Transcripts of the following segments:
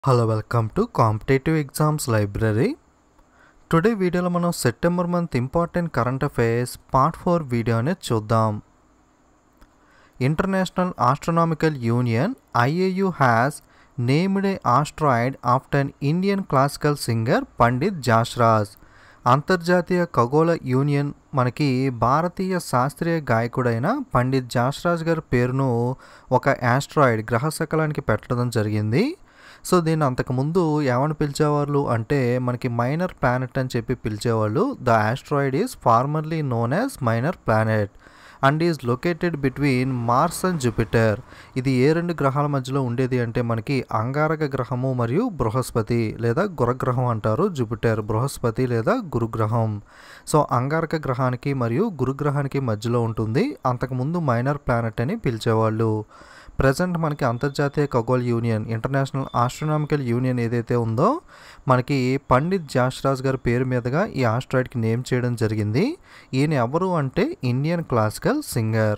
Hello welcome to competitive exams library today వీడియోలో మనం September month important current affairs part four video అనేది చూద్దాం international astronomical union IAU has named a asteroid after an Indian classical singer Pandit Jasraj అంతర్జాతీయ ఖగోళ union మనకి భారతీయ శాస్త్రీయ గాయకుడైన పండిత్ జాష్రాజ్ గారి పేరును ఒక ఆస్ట్రాయిడ్ గ్రహ శకలానికి పెట్టడం జరిగింది సో దీన్ని అంతకుముందు ఏమని పిలిచేవాళ్ళు అంటే మనకి మైనర్ ప్లానెట్ అని చెప్పి పిలిచేవాళ్ళు the asteroid is formerly known as minor planet and is located between Mars and Jupiter ఇది ఏ రెండు గ్రహాల మధ్యలో ఉండేది అంటే మనకి అంగారక గ్రహము మరియు బృహస్పతి లేదా గురగ్రహం అంటారు జూపిటర్ బృహస్పతి లేదా గురుగ్రహం సో అంగారక గ్రహానికి మరియు గురుగ్రహానికి మధ్యలో ఉంటుంది అంతకుముందు మైనర్ ప్లానెట్ అని పిలిచేవాళ్ళు ప్రజెంట్ మనకి అంతర్జాతీయ ఖగోళ యూనియన్ ఇంటర్నేషనల్ ఆస్ట్రోనామికల్ యూనియన్ ఏదైతే ఉందో మనకి పండిత్ జాష్రాజ్ గారి పేరు మీదుగా ఈ ఆస్ట్రాయిడ్కి నేమ్ చేయడం జరిగింది ఈయన ఎవరు అంటే Indian classical singer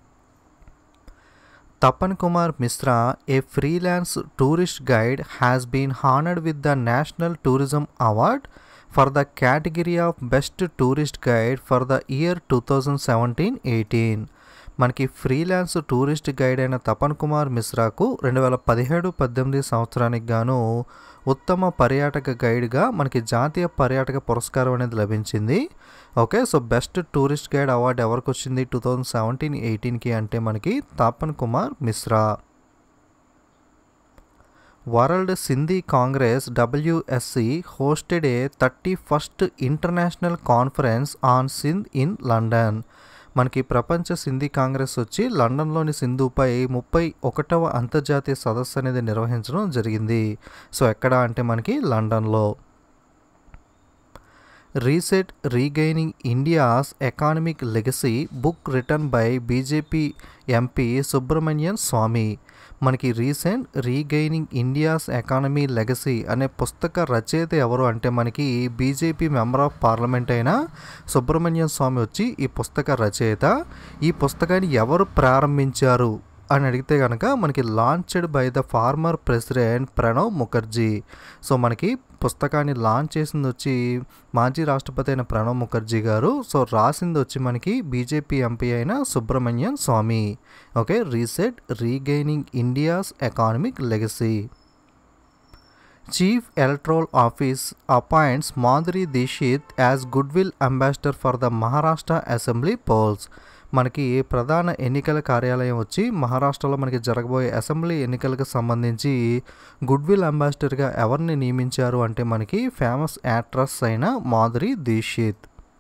Tapan Kumar Mishra a freelance tourist guide has been honoured with the national tourism award for the category of best tourist guide for the year two thousand seventeen eighteen మనకి ఫ్రీలాన్స్ టూరిస్ట్ గైడ్ అయిన తపన్ కుమార్ మిశ్రాకు రెండు వేల పదిహేడు పద్దెనిమిది సంవత్సరానికి గాను ఉత్తమ పర్యాటక గైడ్గా మనకి జాతీయ పర్యాటక పురస్కారం అనేది లభించింది okay so best tourist guide award ఎవరికి వచ్చింది టూ థౌజండ్ సెవెంటీన్ ఎయిటీన్కి అంటే మనకి Tapan Kumar Mishra world Sindhi congress WSC hosted a thirty first international conference on Sindh in London మనకి ప్రపంచ సింధీ కాంగ్రెస్ వచ్చి లండన్లోని సింధుపై ముప్పై ఒకటవ అంతర్జాతీయ సదస్సు అనేది నిర్వహించడం జరిగింది సో ఎక్కడ అంటే మనకి లండన్లో reset regaining India's economic legacy book written by BJP MP Subramanian Swamy మనకి recent regaining India's economy legacy అనే పుస్తక రచయిత ఎవరు అంటే మనకి బీజేపీ మెంబర్ ఆఫ్ పార్లమెంట్ అయిన సుబ్రహ్మణ్యం స్వామి వచ్చి ఈ పుస్తక రచయిత ఈ పుస్తకాన్ని ఎవరు ప్రారంభించారు అని అడిగితే కనుక మనకి launched by the former president Pranab Mukherjee so మనకి పుస్తకాన్ని లాంచ్ చేసింది వచ్చి మాజీ రాష్ట్రపతి అయిన ప్రణవ్ ముఖర్జీ గారు సో రాసింది వచ్చి మనకి బీజేపీ ఎంపీ అయిన Subramaniam Swamy okay reset regaining India's economic legacy chief electoral office appoints Madhuri Dixit as goodwill ambassador for the Maharashtra assembly polls మనకి ప్రధాన ఎన్నికల కార్యాలయం వచ్చి మహారాష్ట్రలో మనకి జరగబోయే అసెంబ్లీ ఎన్నికలకు సంబంధించి గుడ్విల్ అంబాసిడర్గా ఎవరిని నియమించారు అంటే మనకి ఫేమస్ యాక్ట్రస్ అయిన Madhuri Dixit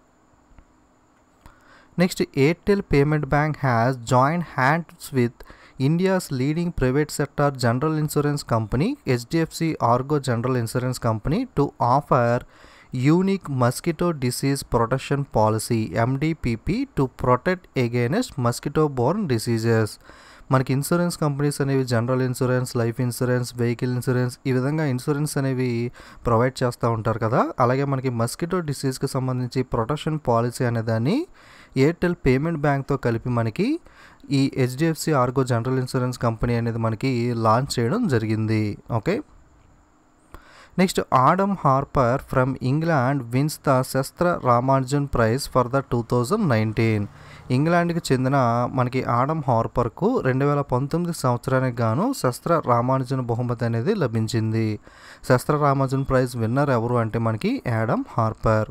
next Airtel payment bank has join hands with India's leading private sector general insurance company HDFC Ergo general insurance company to offer unique mosquito disease protection policy MDPP to protect against mosquito borne diseases మనకి insurance companies అనేవి general insurance life insurance vehicle insurance ఈ విధంగా insurance అనేవి provide చేస్తూ ఉంటారు కదా అలాగే మనకి మస్కిటో డిసీజ్కి సంబంధించి ప్రొటెక్షన్ పాలసీ అనే దాన్ని ఎయిర్టెల్ పేమెంట్ బ్యాంక్తో కలిపి మనకి ఈ HDFC Ergo general insurance company అనేది మనకి లాంచ్ చేయడం జరిగింది okay next Adam Harper from England wins the SASTRA Ramanujan prize for the two thousand nineteen ఇంగ్లాండ్కి చెందిన మనకి ఆడమ్ హార్పర్కు రెండు వేల పంతొమ్మిది సంవత్సరానికి గాను శస్త్ర రామానుజన్ బహుమతి అనేది లభించింది శస్త్ర రామానుజన్ ప్రైజ్ విన్నర్ ఎవరు అంటే మనకి Adam Harper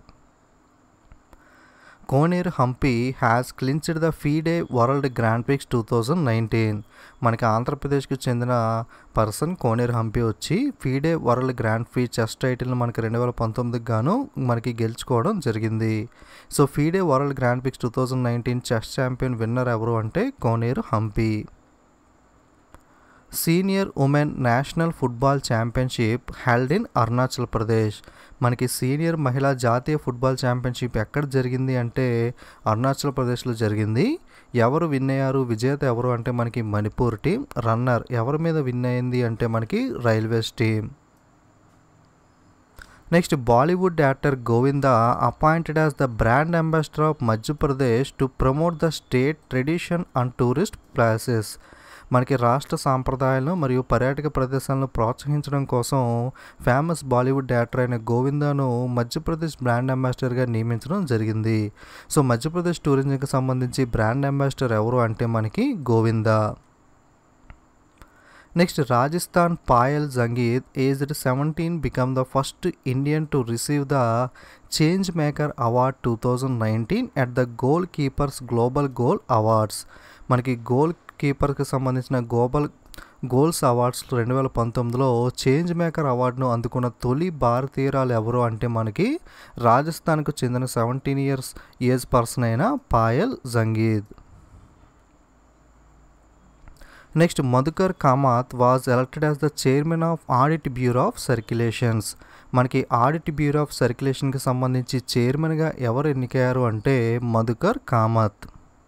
Koneru Humpy has clinched the FIDE world grand prix two thousand nineteen మనకి ఆంధ్రప్రదేశ్కి చెందిన పర్సన్ కోనేరు హంపి వచ్చి FIDE world grand prix chess టైటిల్ని మనకి రెండు వేల పంతొమ్మిదికి గాను మనకి గెలుచుకోవడం జరిగింది so FIDE world grand prix two thousand nineteen chess champion winner ఎవరు అంటే Koneru Humpy senior women national football championship held in Arunachal Pradesh మనకి సీనియర్ మహిళా జాతీయ ఫుట్బాల్ ఛాంపియన్షిప్ ఎక్కడ జరిగింది అంటే అరుణాచల్ ప్రదేశ్లో జరిగింది ఎవరు విన్ అయ్యారు విజేత ఎవరు అంటే మనకి మణిపూర్ టీం రన్నర్ ఎవరి మీద విన్ అయింది అంటే మనకి railways team next Bollywood actor Govinda appointed as the brand ambassador of Madhya Pradesh to promote the state tradition and tourist places మనకి రాష్ట్ర సాంప్రదాయాలను మరియు పర్యాటక ప్రదేశాలను ప్రోత్సహించడం కోసం ఫేమస్ బాలీవుడ్ యాక్టర్ అయిన గోవిందాను మధ్యప్రదేశ్ బ్రాండ్ అంబాసిడర్గా నియమించడం జరిగింది సో మధ్యప్రదేశ్ టూరిజంకి సంబంధించి బ్రాండ్ అంబాసిడర్ ఎవరు అంటే మనకి Govinda next Rajasthan Payal Jangid aged seventeen become the first Indian to receive the change maker award two thousand nineteen at the goalkeepers global goal awards మనకి గోల్ కీపర్కి సంబంధించిన గ్లోబల్ గోల్స్ అవార్డ్స్ రెండు వేల పంతొమ్మిదిలో చేంజ్ మేకర్ అవార్డును అందుకున్న తొలి భారతీయురాలు ఎవరు అంటే మనకి రాజస్థాన్కు చెందిన సెవెంటీన్ ఇయర్స్ ఏజ్ పర్సన్ అయిన Payal Jangid next Madhukar Kamath was elected as the chairman of audit bureau of circulations మనకి ఆడిట్ బ్యూరో ఆఫ్ సర్క్యులేషన్కి సంబంధించి చైర్మన్గా ఎవరు ఎన్నికయ్యారు అంటే Madhukar Kamath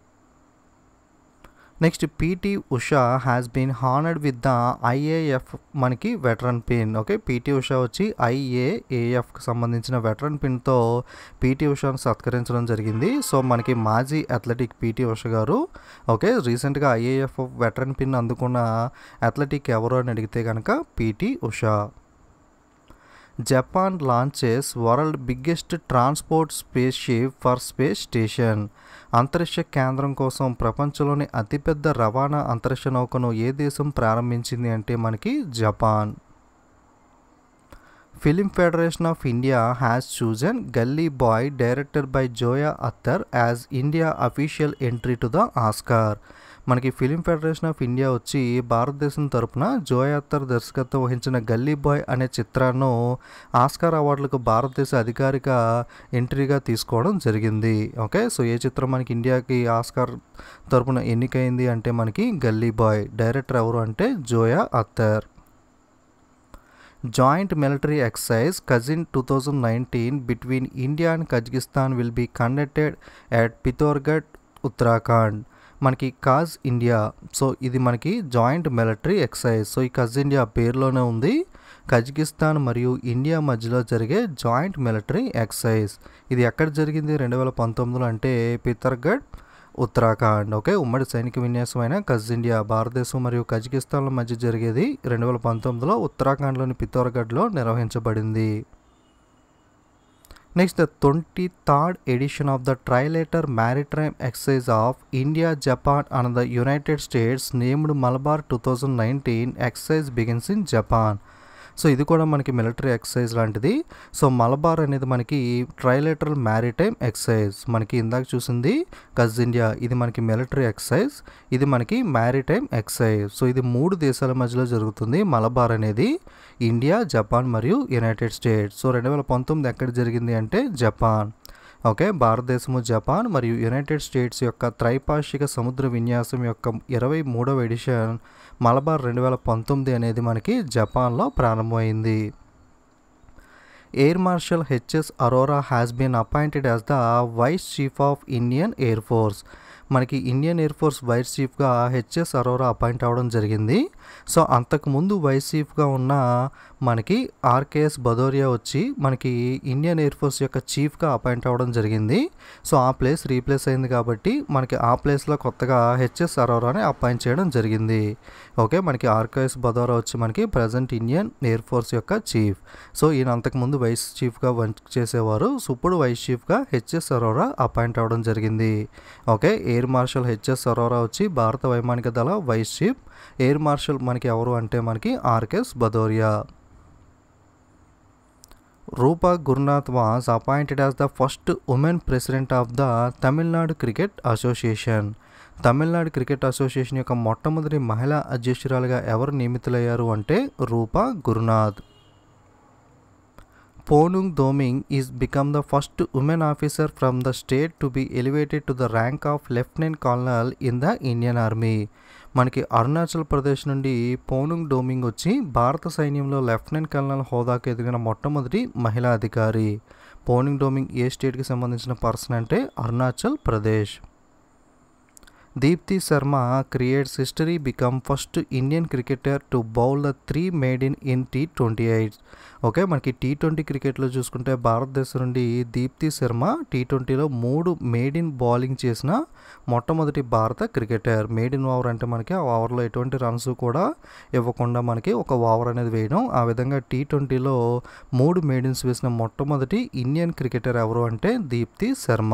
next PT Usha has been honoured with the IAF మనకి veteran pin okay PT Usha వచ్చి ఐఏఏఎఫ్కి సంబంధించిన వెటరన్ పిన్తో పీటీ ఉషాను సత్కరించడం జరిగింది సో మనకి మాజీ అథ్లెటిక్ పీటీ ఉషా గారు ఓకే రీసెంట్గా ఐఏఎఫ్ వెటరన్ పిన్ అందుకున్న అథ్లెటిక్ ఎవరు అని అడిగితే కనుక PT Usha Japan launches world biggest transport space ship for space station అంతరిక్ష కేంద్రం కోసం ప్రపంచంలోని అతిపెద్ద రవాణా అంతరిక్ష నౌకను ఏ దేశం ప్రారంభించింది అంటే మనకి Japan film federation of India has chosen Gully Boy director by Zoya Akhtar as India official entry to the Oscar మనకి ఫిలిం ఫెడరేషన్ ఆఫ్ ఇండియా వచ్చి భారతదేశం తరపున జోయా అత్తర్ దర్శకత్వం వహించిన గల్లీ బాయ్ అనే చిత్రాన్ని ఆస్కార్ అవార్డులకు భారతదేశ అధికారిక ఎంట్రీగా తీసుకోవడం జరిగింది ఓకే సో ఏ చిత్రం మనకి ఇండియాకి ఆస్కార్ తరపున ఎన్నికైంది అంటే మనకి గల్లీ బాయ్ డైరెక్టర్ ఎవరు అంటే Zoya Akhtar joint military exercise KazInd two thousand nineteen between India and Kazakhstan will be conducted at Pithoragarh Uttarakhand మనకి కాజ్ ఇండియా సో ఇది మనకి జాయింట్ మిలిటరీ ఎక్సైజ్ సో ఈ కజ్ ఇండియా పేరులోనే ఉంది కజకిస్తాన్ మరియు ఇండియా మధ్యలో జరిగే జాయింట్ మిలిటరీ ఎక్సైజ్ ఇది ఎక్కడ జరిగింది రెండు వేల పంతొమ్మిదిలో అంటే పితర్గఢ్ ఉత్తరాఖండ్ ఓకే ఉమ్మడి సైనిక విన్యాసమైన కజ్ ఇండియా భారతదేశం మరియు కజకిస్తాన్ల మధ్య జరిగేది రెండు వేల పంతొమ్మిదిలో ఉత్తరాఖండ్లోని పితోర్గఢ్లో నిర్వహించబడింది next the twenty third edition of the trilateral maritime exercise of India Japan and the United States named Malabar two thousand nineteen exercise begins in Japan so ఇది కూడా మనకి మిలిటరీ ఎక్సైజ్ లాంటిది సో మలబార్ అనేది మనకి ట్రైలేటరల్ మ్యారిటైమ్ ఎక్సైజ్ మనకి ఇందాక చూసింది గజ్ India ఇది మనకి మిలిటరీ ఎక్సైజ్ ఇది మనకి మ్యారిటైమ్ ఎక్సైజ్ సో ఇది మూడు దేశాల మధ్యలో జరుగుతుంది మలబార్ అనేది ఇండియా జపాన్ మరియు యునైటెడ్ స్టేట్స్ సో రెండు వేల పంతొమ్మిది ఎక్కడ జరిగింది అంటే జపాన్ ఓకే భారతదేశము జపాన్ మరియు యునైటెడ్ స్టేట్స్ యొక్క త్రైపాక్షిక సముద్ర విన్యాసం యొక్క ఇరవై మూడవ ఎడిషన్ మలబార్ రెండు వేల పంతొమ్మిది అనేది మనకి జపాన్లో ప్రారంభమైంది air marshal HS Arora has been appointed as the vice chief of Indian air force మనకి ఇండియన్ ఎయిర్ ఫోర్స్ వైస్ చీఫ్గా హెచ్ఎస్ అరోరా అపాయింట్ అవ్వడం జరిగింది సో అంతకుముందు వైస్ చీఫ్గా ఉన్న మనకి ఆర్కేఎస్ భదోరియా వచ్చి మనకి ఇండియన్ ఎయిర్ ఫోర్స్ యొక్క చీఫ్గా అపాయింట్ అవ్వడం జరిగింది సో ఆ ప్లేస్ రీప్లేస్ అయింది కాబట్టి మనకి ఆ ప్లేస్లో కొత్తగా హెచ్ఎస్ అరోరాని అపాయింట్ చేయడం జరిగింది ఓకే మనకి ఆర్కేఎస్ భదోరా వచ్చి మనకి ప్రజెంట్ ఇండియన్ ఎయిర్ ఫోర్స్ యొక్క చీఫ్ సో ఈయన అంతకుముందు వైస్ చీఫ్గా వర్క్ చేసేవారు సో ఇప్పుడు వైస్ చీఫ్గా హెచ్ఎస్ అరోరా అపాయింట్ అవ్వడం జరిగింది okay air marshal HS Arora వచ్చి భారత వైమానిక దళ వైస్ చీఫ్ ఎయిర్ మార్షల్ మనకి ఎవరు అంటే మనకి RKS Bhadauria Rupa Gurunath was appointed as the first women president of the Tamil Nadu cricket association Tamil Nadu cricket association యొక్క మొట్టమొదటి మహిళా అధ్యక్షురాలుగా ఎవరు నియమితులయ్యారు అంటే Rupa Gurunath Ponung Doming is become the first women officer from the state to be elevated to the rank of lieutenant colonel in the Indian army మనకి అరుణాచల్ ప్రదేశ్ నుండి పోనుంగ్ డోమింగ్ వచ్చి భారత సైన్యంలో లెఫ్టినెంట్ కల్నల్ హోదాకు ఎదిగిన మొట్టమొదటి మహిళా అధికారి పోనుంగ్ డోమింగ్ ఏ స్టేట్కి సంబంధించిన పర్సన్ అంటే Arunachal Pradesh Deepti Sharma creates history become first Indian cricketer to bowl the three maiden in in T twenty eight okay మనకి టీ ట్వంటీ క్రికెట్లో చూసుకుంటే భారతదేశం నుండి దీప్తి శర్మ టీ ట్వంటీలో మూడు మేడ్ ఇన్ బౌలింగ్ చేసిన మొట్టమొదటి భారత క్రికెటర్ మేడ్ ఇన్ ఓవర్ అంటే మనకి ఆ ఓవర్లో ఎటువంటి రన్స్ కూడా ఇవ్వకుండా మనకి ఒక ఓవర్ అనేది వేయడం ఆ విధంగా టీ ట్వంటీలో మూడు మేడిన్స్ వేసిన మొట్టమొదటి ఇండియన్ క్రికెటర్ ఎవరు అంటే Deepti Sharma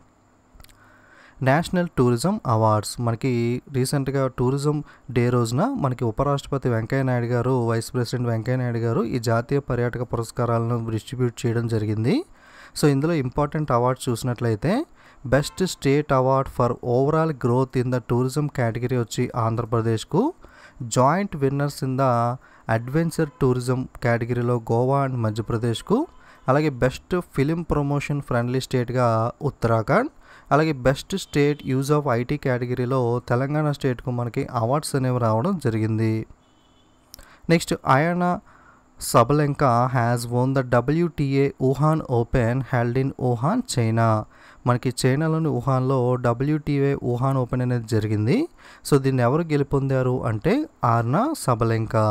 national tourism awards మనకి రీసెంట్గా టూరిజం డే రోజున మనకి ఉపరాష్ట్రపతి వెంకయ్య నాయుడు గారు వైస్ ప్రెసిడెంట్ వెంకయ్య నాయుడు గారు ఈ జాతీయ పర్యాటక పురస్కారాలను డిస్ట్రిబ్యూట్ చేయడం జరిగింది సో ఇందులో ఇంపార్టెంట్ అవార్డ్స్ చూసినట్లయితే best state award for overall growth in the tourism category వచ్చి ఆంధ్రప్రదేశ్కు joint winners in the adventure tourism కేటగిరీలో గోవా అండ్ మధ్యప్రదేశ్కు అలాగే బెస్ట్ ఫిలిం ప్రమోషన్ ఫ్రెండ్లీ స్టేట్గా ఉత్తరాఖండ్ అలాగే best state use of IT కేటగిరీలో తెలంగాణ స్టేట్కు మనకి అవార్డ్స్ అనేవి రావడం జరిగింది next Aryna Sabalenka has won the WTA Wuhan open held in Wuhan China మనకి చైనాలోని వుహాన్లో డబ్ల్యూటీఏ వుహాన్ ఓపెన్ అనేది జరిగింది సో దీన్ని ఎవరు గెలుపొందారు అంటే Aryna Sabalenka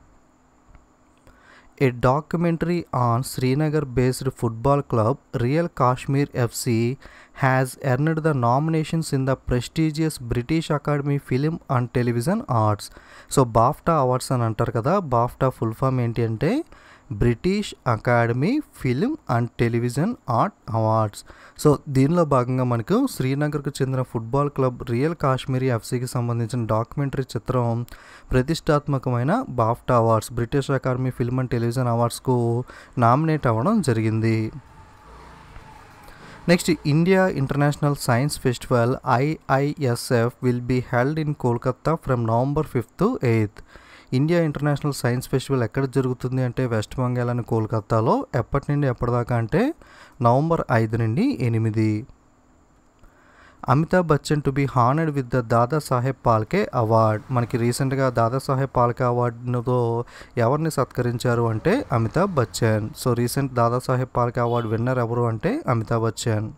A documentary on Srinagar based football club Real Kashmir FC has earned the nominations in the prestigious British Academy Film and Television Arts. So BAFTA awards అని అంటారు కదా BAFTA full form ఏంటి అంటే British academy film and television art awards so దీనిలో భాగంగా మనకు శ్రీనగర్కు చెందిన ఫుట్బాల్ క్లబ్ రియల్ కాశ్మీరీ ఎఫ్సీకి సంబంధించిన డాక్యుమెంటరీ చిత్రం ప్రతిష్టాత్మకమైన BAFTA awards British academy film and television అవార్డ్స్కు నామినేట్ అవ్వడం జరిగింది next India international science festival IISF will be held in Kolkata from November fifth eighth India international science festival ఎక్కడ జరుగుతుంది అంటే వెస్ట్ బెంగాల్ అని కోల్కత్తాలో ఎప్పటి నుండి ఎప్పటిదాకా అంటే నవంబర్ ఐదు నుండి ఎనిమిది Amitabh Bachchan to be honoured with the Dada Saheb Phalke award మనకి రీసెంట్గా దాదా సాహెబ్ పాల్కే అవార్డుతో ఎవరిని సత్కరించారు అంటే Amitabh Bachchan so recent Dada Saheb Phalke award winner ఎవరు అంటే Amitabh Bachchan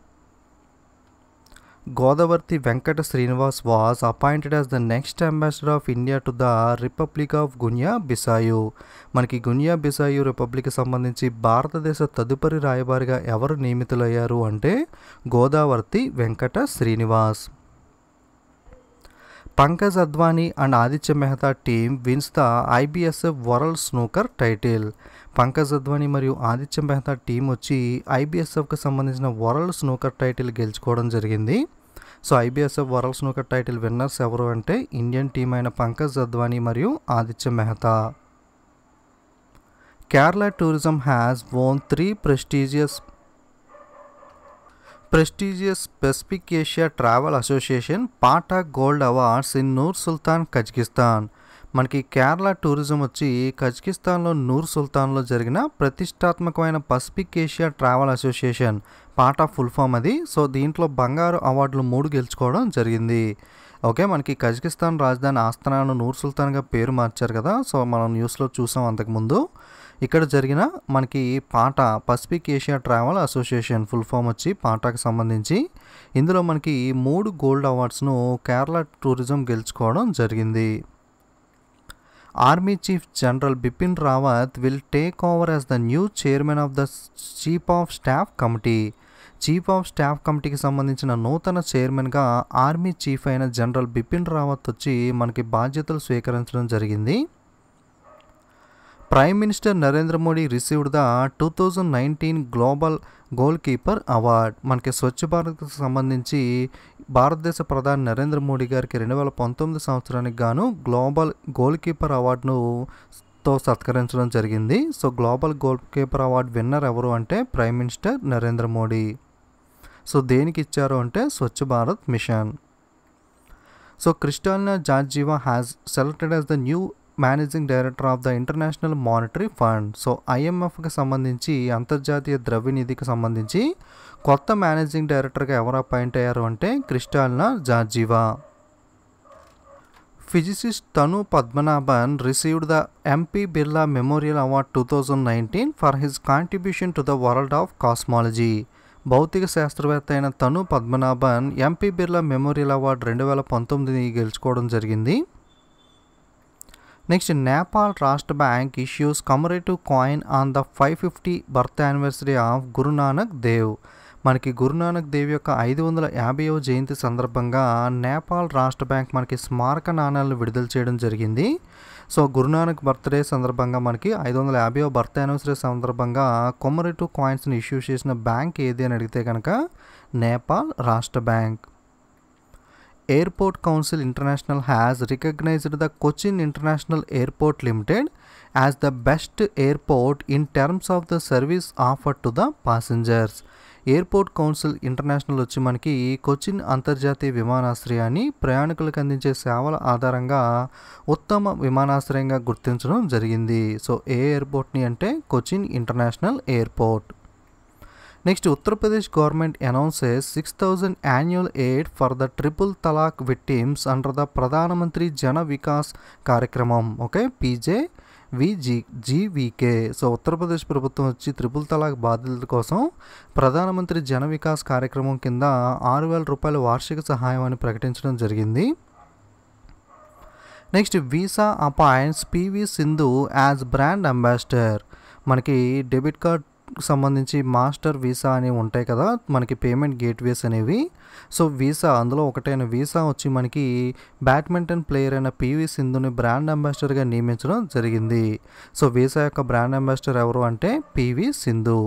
Godavarthi Venkata Srinivas was appointed as the next ambassador of India to the republic of Guinea Bissau మనకి గున్యా బిసాయు రిపబ్లిక్ సంబంధించి భారతదేశ తదుపరి రాయబారిగా ఎవరు నియమితులయ్యారు అంటే Godavarthi Venkata Srinivas Pankaj Advani and Aditya Mehta team wins the IBSF world snooker title Pankaj Advani మరియు ఆదిత్య మెహతా టీం వచ్చి ఐబిఎస్ఎఫ్కి సంబంధించిన వరల్డ్ స్నూకర్ టైటిల్ గెలుచుకోవడం జరిగింది so IBSF world snooker title winners ఎవరు అంటే ఇండియన్ టీం అయిన పంకజ్ అద్వానీ మరియు Aditya Mehta Kerala tourism has won three prestigious prestigious Pacific Asia travel association PATA gold awards in Nur Sultan Kazakhstan మనకి కేరళ టూరిజం వచ్చి కజకిస్తాన్లో నూర్ సుల్తాన్లో జరిగిన ప్రతిష్టాత్మకమైన Pacific Asia travel association PATA full form అది సో దీంట్లో బంగారు అవార్డులు మూడు గెలుచుకోవడం జరిగింది ఓకే మనకి కజకిస్తాన్ రాజధాని ఆస్థానాను నూర్ సుల్తాన్గా పేరు మార్చారు కదా సో మనం న్యూస్లో చూసాం అంతకుముందు ఇక్కడ జరిగిన మనకి PATA Pacific Asia travel association full form వచ్చి పాటాకు సంబంధించి ఇందులో మనకి మూడు గోల్డ్ అవార్డ్స్ను కేరళ టూరిజం గెలుచుకోవడం జరిగింది army chief general Bipin Rawat will take over as the new chairman of the chief of staff committee chief of staff కమిటీకి సంబంధించిన నూతన చైర్మన్గా ఆర్మీ చీఫ్ అయిన జనరల్ బిపిన్ రావత్ వచ్చి మనకి బాధ్యతలు స్వీకరించడం జరిగింది prime minister Narendra Modi received the two thousand nineteen global goal keeper award మనకి స్వచ్ఛ భారత్కి సంబంధించి భారతదేశ ప్రధాని నరేంద్ర మోడీ గారికి రెండు వేల పంతొమ్మిది సంవత్సరానికి గాను గ్లోబల్ గోల్ కీపర్ అవార్డును తో సత్కరించడం జరిగింది so global goal keeper award winner ఎవరు అంటే prime minister Narendra Modi so దేనికి ఇచ్చారు అంటే Swachh Bharat mission so Kristalina Georgieva has selected as the new managing director of the international monetary fund so ఐఎంఎఫ్కి సంబంధించి అంతర్జాతీయ ద్రవ్య నిధికి సంబంధించి కొత్త మేనేజింగ్ డైరెక్టర్గా ఎవరు అపాయింట్ అయ్యారు అంటే Kristalina Georgieva physicist Thanu Padmanabhan received the MP Birla memorial award two thousand nineteen for his contribution to the world of cosmology భౌతిక శాస్త్రవేత్త అయిన Thanu Padmanabhan MP Birla memorial award రెండు వేల పంతొమ్మిది గెలుచుకోవడం జరిగింది next Nepal Rashtra bank issues commemorative coin on the five fifty birth anniversary of Guru Nanak Dev మనకి గురునానక్ దేవ్ యొక్క ఐదు వందల యాభైవ జయంతి సందర్భంగా నేపాల్ రాష్ట్ర బ్యాంక్ మనకి స్మారక నాణాలను విడుదల చేయడం జరిగింది సో గురునానక్ బర్త్డే సందర్భంగా మనకి ఐదు వందల యాభైవ బర్త్ యానివర్సరీ సందర్భంగా కొమరేటివ్ కాయిన్స్ని ఇష్యూ చేసిన బ్యాంక్ ఏది అని అడిగితే కనుక Nepal Rashtra bank airport council international has recognised the Cochin international airport limited as the best airport in terms of the service offer to the passengers airport council international వచ్చి మనకి కొచ్చిన్ అంతర్జాతీయ విమానాశ్రయాన్ని ప్రయాణికులకు అందించే సేవల ఆధారంగా ఉత్తమ విమానాశ్రయంగా గుర్తించడం జరిగింది సో ఏ ఎయిర్పోర్ట్ని అంటే Cochin international airport next Uttar Pradesh government announces six thousand annual aid for the triple talaq victims under the Pradhan Mantri Jan Vikas Karyakram okay పీజే విజీ జీవీకే సో ఉత్తరప్రదేశ్ ప్రభుత్వం వచ్చి త్రిపుల్ తలాక్ బాధితుల కోసం ప్రధానమంత్రి జన వికాస్ కార్యక్రమం కింద ఆరు వేల రూపాయల వార్షిక సహాయం అని ప్రకటించడం జరిగింది next Visa appoints PV Sindhu as brand ambassador మనకి డెబిట్ కార్డ్ సంబంధించి మాస్టర్ వీసా అనేవి ఉంటాయి కదా మనకి పేమెంట్ గేట్వేస్ అనేవి సో వీసా అందులో ఒకటైన వీసా వచ్చి మనకి బ్యాడ్మింటన్ ప్లేయర్ అయిన పివి సింధుని బ్రాండ్ అంబాసిడర్గా నియమించడం జరిగింది సో వీసా యొక్క బ్రాండ్ అంబాసిడర్ ఎవరు అంటే PV Sindhu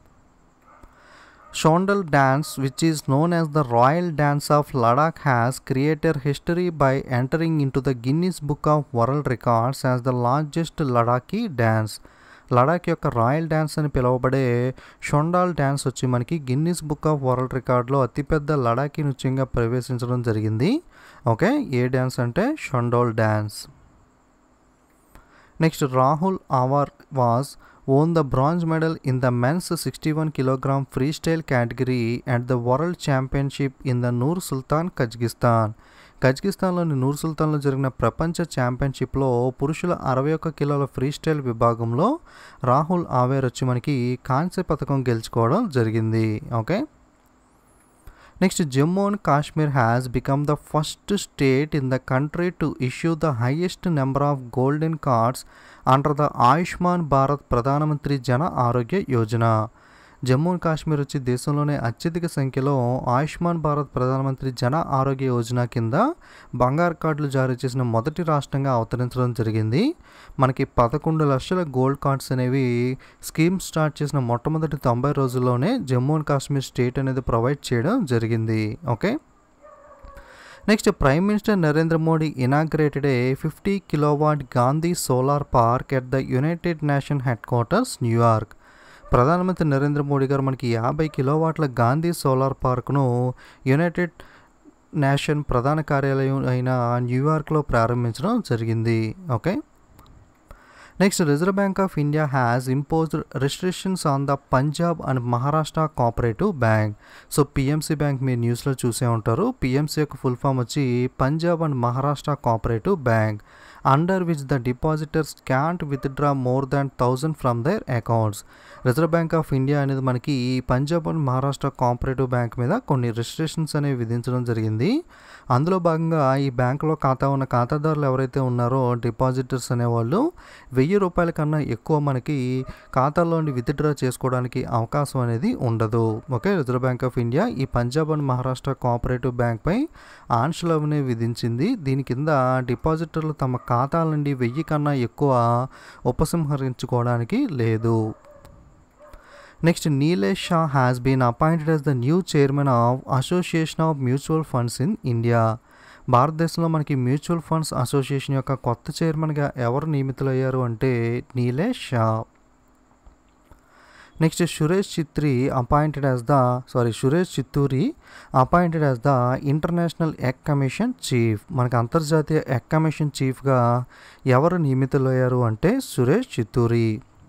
Shondol dance which is known as the royal dance of Ladakh has creator history by entering in to the Guinness book of world records as the largest Ladakhi dance Ladakh యొక్క royal dance అని పిలువబడే షొండాల్ dance వచ్చి మనకి Guinness book of world రికార్డులో అతిపెద్ద లడాకీ నృత్యంగా ప్రవేశించడం జరిగింది okay ఏ డ్యాన్స్ అంటే Shondol dance next Rahul Aware was won the bronze medal in the men's sixty one kilogram free style category and the world championship in the Nur Sultan Kazakhstan కజకిస్తాన్లోని Nur సుల్తాన్లో జరిగిన ప్రపంచ ఛాంపియన్షిప్లో పురుషుల అరవై ఒక్క కిలోల ఫ్రీ స్టైల్ విభాగంలో రాహుల్ ఆవేర్ వచ్చి మనకి కాంస్య పథకం గెలుచుకోవడం జరిగింది okay next Jammu and Kashmir has become the first state in the country to issue the highest number of golden cards under the Ayushman Bharat Pradhan Mantri Jan ఆరోగ్య యోజన జమ్మూ అండ్ కాశ్మీర్ వచ్చి దేశంలోనే అత్యధిక సంఖ్యలో ఆయుష్మాన్ భారత్ ప్రధానమంత్రి జన ఆరోగ్య యోజన కింద బంగారు కార్డులు జారీ చేసిన మొదటి రాష్ట్రంగా అవతరించడం జరిగింది మనకి పదకొండు లక్షల గోల్డ్ కార్డ్స్ అనేవి స్కీమ్ స్టార్ట్ చేసిన మొట్టమొదటి తొంభై రోజుల్లోనే జమ్మూ అండ్ కాశ్మీర్ స్టేట్ అనేది ప్రొవైడ్ చేయడం జరిగింది okay next prime minister Narendra Modi inaugurated a fifty kilowatt Gandhi solar park at the United Nation headquarters New York ప్రధానమంత్రి నరేంద్ర మోడీ గారు మనకి యాభై కిలోవాట్ల గాంధీ సోలార్ పార్క్ను యునైటెడ్ నేషన్ ప్రధాన కార్యాలయం అయిన న్యూయార్క్లో ప్రారంభించడం జరిగింది okay next reserve bank of India has imposed restrictions on the Punjab and Maharashtra cooperative bank so PMC bank మీరు న్యూస్లో చూసే ఉంటారు పిఎంసీ యొక్క ఫుల్ ఫామ్ వచ్చి Punjab and Maharashtra cooperative bank under which the depositors can't withdraw more than thousand from their accounts reserve bank of India అనేది మనకి Punjab and Maharashtra cooperative bank మీద కొన్ని రెస్ట్రిక్షన్స్ అనేవి విధించడం జరిగింది అందులో భాగంగా ఈ బ్యాంకులో ఖాతా ఉన్న ఖాతాదారులు ఎవరైతే ఉన్నారో డిపాజిటర్స్ అనేవాళ్ళు వెయ్యి రూపాయల కన్నా ఎక్కువ మనకి ఖాతాలోని విత్డ్రా చేసుకోవడానికి అవకాశం అనేది ఉండదు okay reserve bank of India ఈ పంజాబ్ అండ్ మహారాష్ట్ర కోఆపరేటివ్ బ్యాంక్పై ఆంక్షలు అనేవి విధించింది దీని కింద డిపాజిటర్లు తమ ఖాతాల నుండి వెయ్యి కన్నా ఎక్కువ ఉపసంహరించుకోవడానికి లేదు next Nilesh Shah has been appointed as the new chairman of association of mutual funds in India భారతదేశంలో మనకి మ్యూచువల్ ఫండ్స్ అసోసియేషన్ యొక్క కొత్త చైర్మన్గా ఎవరు నియమితులయ్యారు అంటే Nilesh Shah next Suresh Chitri appointed as the sorry Suresh Chitturi appointed as the international egg commission chief మనకి అంతర్జాతీయ ఎగ్ కమిషన్ చీఫ్గా ఎవరు నియమితులయ్యారు అంటే Suresh Chitturi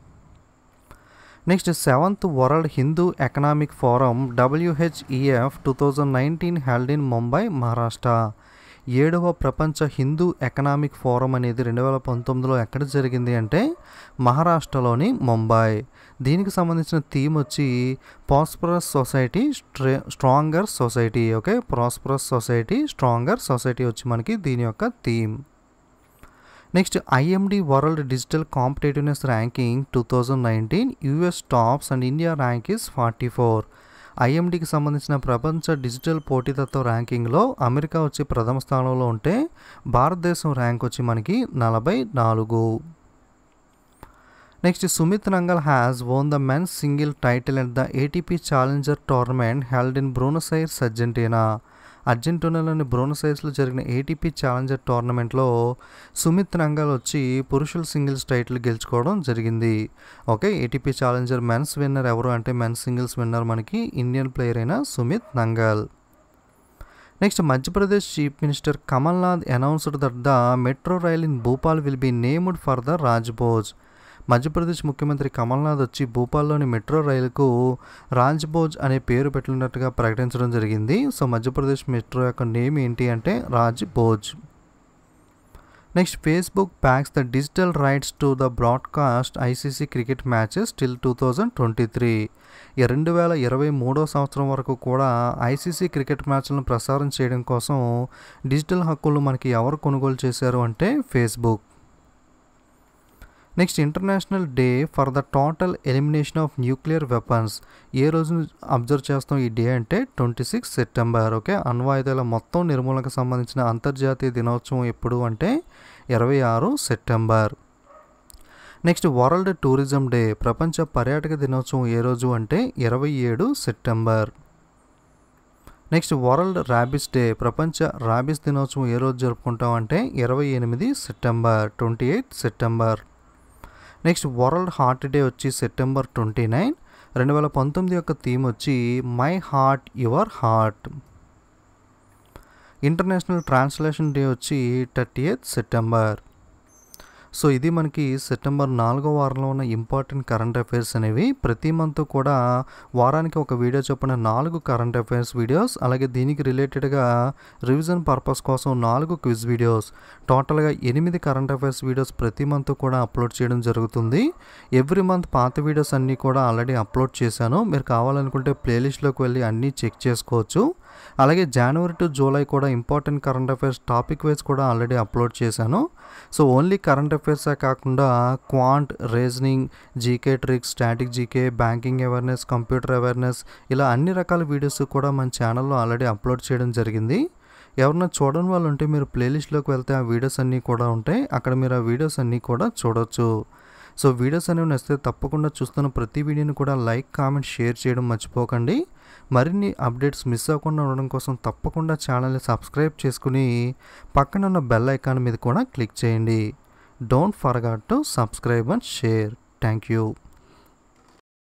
next seventh world Hindu economic forum WHEF two thousand nineteen held in Mumbai Maharashtra ఏడవ ప్రపంచ హిందూ ఎకనామిక్ ఫోరం అనేది రెండు వేల పంతొమ్మిదిలో ఎక్కడ జరిగింది అంటే మహారాష్ట్రలోని ముంబై దీనికి సంబంధించిన థీమ్ వచ్చి ప్రాస్పరస్ సొసైటీ స్ట్రే stronger society okay prosperous society stronger society వచ్చి మనకి దీని యొక్క theme next IMD world digital competitiveness ranking two thousand nineteen US tops and India rank is forty four ఐఎండికి సంబంధించిన ప్రపంచ డిజిటల్ పోటీతత్వ ర్యాంకింగ్లో అమెరికా వచ్చి ప్రథమ స్థానంలో ఉంటే భారతదేశం ర్యాంక్ వచ్చి మనకి నలభై నాలుగు next Sumit Nagal has won the men's single title at the ATP challenger tournament held in Buenos Aires Argentina అర్జెంటీనాలోని బ్రోనసైర్స్లో జరిగిన ఏటీపీ ఛాలెంజర్ టోర్నమెంట్లో సుమిత్ నంగల్ వచ్చి పురుషుల సింగిల్స్ టైటిల్ గెలుచుకోవడం జరిగింది okay ATP challenger men's winner ఎవరు అంటే మెన్స్ సింగిల్స్ విన్నర్ మనకి ఇండియన్ ప్లేయర్ అయిన Sumit Nagal next Madhya Pradesh chief minister Kamal Nath announced that the metro rail in Bhopal will be named for the Raj Bhoj Madhya Pradesh ముఖ్యమంత్రి కమల్నాథ్ వచ్చి భూపాల్లోని మెట్రో రైలుకు రాజ్భోజ్ అనే పేరు పెట్టినట్టుగా ప్రకటించడం జరిగింది సో మధ్యప్రదేశ్ మెట్రో యొక్క నేమ్ ఏంటి అంటే Raj Bhoj next Facebook bags the digital rights to the broadcast ICC cricket matches till two thousand twenty three రెండు వేల ఇరవై మూడో సంవత్సరం వరకు కూడా ఐసీసీ క్రికెట్ మ్యాచ్లను ప్రసారం చేయడం కోసం డిజిటల్ హక్కులు మనకి ఎవరు కొనుగోలు చేశారు అంటే Facebook next international day for the total elimination of nuclear weapons ఏ రోజు అబ్జర్వ్ చేస్తాం ఈ డే అంటే ట్వంటీ సిక్స్ సెప్టెంబర్ ఓకే అణ్వాయుధాల మొత్తం నిర్మూలనకు సంబంధించిన అంతర్జాతీయ దినోత్సవం ఎప్పుడు అంటే ఇరవై ఆరు September next world tourism day ప్రపంచ పర్యాటక దినోత్సవం ఏ రోజు అంటే ఇరవై ఏడు September next world rabies day ప్రపంచ ర్యాబిస్ దినోత్సవం ఏ రోజు జరుపుకుంటాం అంటే ఇరవై ఎనిమిది September twenty eight September next world heart day వచ్చి సెప్టెంబర్ ట్వంటీ నైన్ రెండు వేల పంతొమ్మిది యొక్క థీమ్ వచ్చి my heart your heart international translation day వచ్చి థర్టీ ఎయిత్ సెప్టెంబర్ సో ఇది మనకి సెప్టెంబర్ నాలుగో వారంలో ఉన్న ఇంపార్టెంట్ కరెంట్ అఫైర్స్ అనేవి ప్రతి మంత్ కూడా వారానికి ఒక వీడియో చొప్పున నాలుగు కరెంట్ అఫైర్స్ వీడియోస్ అలాగే దీనికి రిలేటెడ్గా రివిజన్ పర్పస్ కోసం నాలుగు క్విజ్ వీడియోస్ టోటల్గా ఎనిమిది కరెంట్ అఫైర్స్ వీడియోస్ ప్రతి మంత్ కూడా అప్లోడ్ చేయడం జరుగుతుంది ఎవ్రీ మంత్ పాత వీడియోస్ అన్నీ కూడా ఆల్రెడీ అప్లోడ్ చేశాను మీరు కావాలనుకుంటే ప్లేలిస్ట్లోకి వెళ్ళి అన్నీ చెక్ చేసుకోవచ్చు అలాగే జనవరి టు జూలై కూడా important current affairs topic wise కూడా ఆల్రెడీ అప్లోడ్ చేశాను సో ఓన్లీ కరెంట్ అఫైర్సే కాకుండా quant reasoning GK tricks static GK banking awareness computer awareness ఇలా అన్ని రకాల వీడియోస్ కూడా మన ఛానల్లో ఆల్రెడీ అప్లోడ్ చేయడం జరిగింది ఎవరన్నా చూడని వాళ్ళు ఉంటే మీరు ప్లేలిస్ట్లోకి వెళ్తే ఆ వీడియోస్ అన్నీ కూడా ఉంటాయి అక్కడ మీరు ఆ వీడియోస్ అన్నీ కూడా చూడొచ్చు సో వీడియోస్ అనేవి నచ్చితే తప్పకుండా చూస్తున్న ప్రతి వీడియోని కూడా లైక్ కామెంట్ షేర్ చేయడం మర్చిపోకండి మరిన్ని అప్డేట్స్ మిస్ అవ్వకుండా ఉండడం కోసం తప్పకుండా ఛానల్ని సబ్స్క్రైబ్ చేసుకుని పక్కన ఉన్న బెల్ ఐకాన్ మీద కూడా క్లిక్ చేయండి don't forgot to subscribe and share thank you